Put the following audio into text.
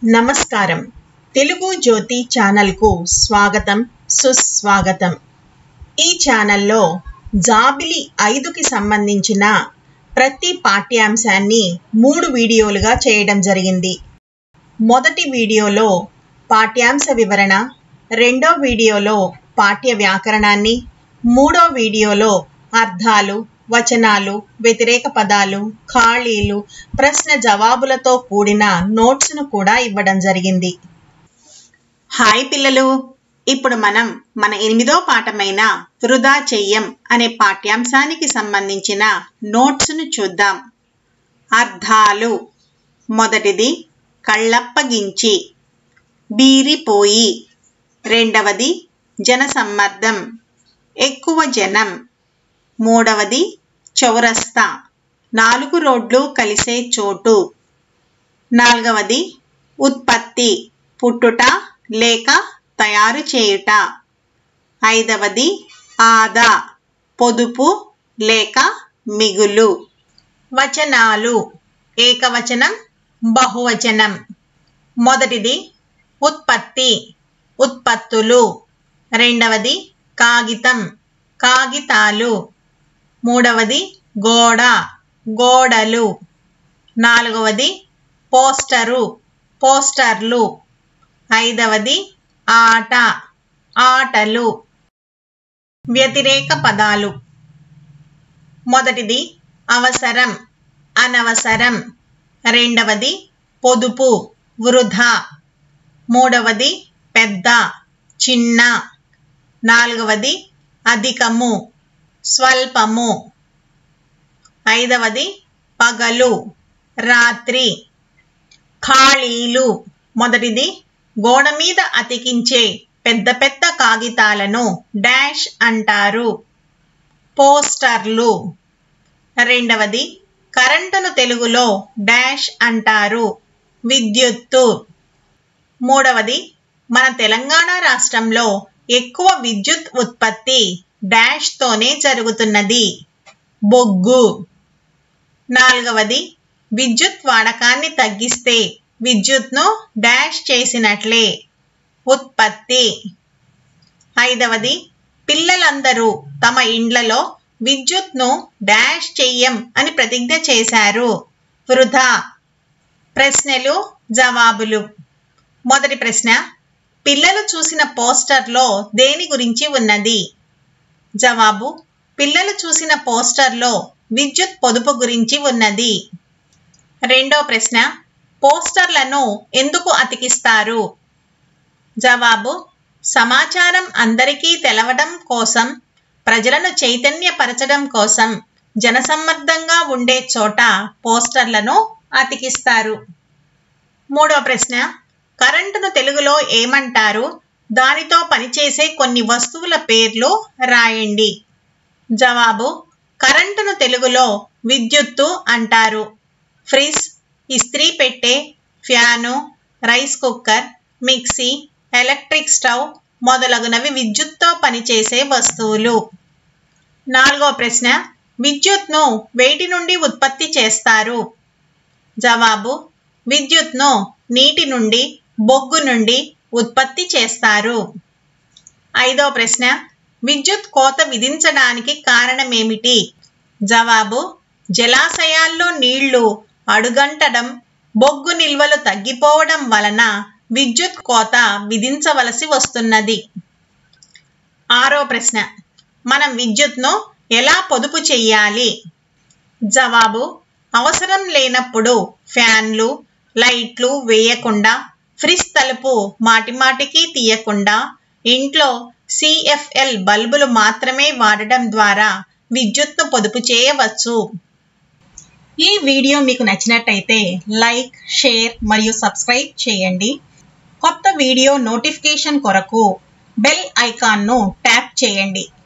నమస్కారం తెలుగు జ్యోతి ఛానల్కు స్వాగతం సుస్వాగతం ఈ ఛానల్లో జాబిలి ఐదుకి సంబంధించిన ప్రతి పాఠ్యాంశాన్ని మూడు వీడియోలుగా చేయడం జరిగింది మొదటి వీడియోలో పాఠ్యాంశ వివరణ రెండో వీడియోలో పాఠ్య వ్యాకరణాన్ని మూడో వీడియోలో అర్థాలు వచనాలు వ్యతిరేక పదాలు ఖాళీలు ప్రశ్న జవాబులతో కూడిన నోట్స్ను కూడా ఇవ్వడం జరిగింది హాయ్ పిల్లలు ఇప్పుడు మనం మన ఎనిమిదో పాఠమైన వృధా చెయ్యం అనే పాఠ్యాంశానికి సంబంధించిన నోట్స్ను చూద్దాం అర్థాలు మొదటిది కళ్ళప్పగించి బీరిపోయి రెండవది జనసమ్మర్దం ఎక్కువ జనం మూడవది చౌరస్తా నాలుగు రోడ్లు కలిసే చోటు నాలుగవది ఉత్పత్తి పుట్టుట లేక తయారు చేయుట ఐదవది ఆదా పొదుపు లేక మిగులు వచనాలు ఏకవచనం బహువచనం మొదటిది ఉత్పత్తి ఉత్పత్తులు రెండవది కాగితం కాగితాలు మూడవది గోడ గోడలు నాలుగవది పోస్టరు పోస్టర్లు ఐదవది ఆట ఆటలు వ్యతిరేక పదాలు మొదటిది అవసరం అనవసరం రెండవది పొదుపు వృధా మూడవది పెద్ద చిన్న నాలుగవది అధికము స్వల్పము ఐదవది పగలు రాత్రి ఖాళీలు మొదటిది గోడ మీద అతికించే పెద్ద పెద్ద కాగితాలను డాష్ అంటారు పోస్టర్లు రెండవది కరెంటును తెలుగులో డాష్ అంటారు విద్యుత్తు మూడవది మన తెలంగాణ రాష్ట్రంలో ఎక్కువ విద్యుత్ ఉత్పత్తి డాష్ తోనే జరుగుతున్నది బొగ్గు నాలుగవది విద్యుత్ వాడకాన్ని తగ్గిస్తే విద్యుత్ను డాష్ చేసినట్లే ఉత్పత్తి ఐదవది పిల్లలందరూ తమ ఇండ్లలో విద్యుత్ను డాష్ చెయ్యం అని ప్రతిజ్ఞ చేశారు వృధా ప్రశ్నలు జవాబులు మొదటి ప్రశ్న పిల్లలు చూసిన పోస్టర్లో దేని గురించి ఉన్నది జవాబు పిల్లలు చూసిన పోస్టర్లో విద్యుత్ పొదుపు గురించి ఉన్నది రెండో ప్రశ్న పోస్టర్లను ఎందుకు అతికిస్తారు జవాబు సమాచారం అందరికీ తెలవడం కోసం ప్రజలను చైతన్యపరచడం కోసం జనసమ్మర్దంగా ఉండే చోట పోస్టర్లను అతికిస్తారు మూడో ప్రశ్న కరెంటును తెలుగులో ఏమంటారు దానితో పనిచేసే కొన్ని వస్తువుల పేర్లు రాయండి జవాబు కరెంటును తెలుగులో విద్యుత్తు అంటారు ఫ్రిజ్ ఇస్త్రీ పెట్టే fan rice cooker mixie electric stove మొదలగునవి విద్యుత్తో పనిచేసే వస్తువులు నాలుగో ప్రశ్న విద్యుత్ను వేటి నుండి ఉత్పత్తి చేస్తారు జవాబు విద్యుత్ను నీటి నుండి బొగ్గు నుండి ఉత్పత్తి చేస్తారు ఐదో ప్రశ్న విద్యుత్ కోత విధించడానికి కారణమేమిటి జవాబు జలాశయాల్లో నీళ్లు అడుగంటడం బొగ్గు నిల్వలు తగ్గిపోవడం వలన విద్యుత్ కోత విధించవలసి వస్తున్నది ఆరో ప్రశ్న మనం విద్యుత్ను ఎలా పొదుపు చెయ్యాలి జవాబు అవసరం లేనప్పుడు ఫ్యాన్లు లైట్లు వేయకుండా ఫ్రిజ్ తలుపు మాటిమాటికి తీయకుండా ఇంట్లో సిఎఫ్ఎల్ బల్బులు మాత్రమే వాడడం ద్వారా విద్యుత్ను పొదుపు చేయవచ్చు ఈ వీడియో మీకు నచ్చినట్టయితే లైక్ షేర్ మరియు సబ్స్క్రైబ్ చేయండి కొత్త వీడియో నోటిఫికేషన్ కొరకు బెల్ ఐకాన్ను ట్యాప్ చేయండి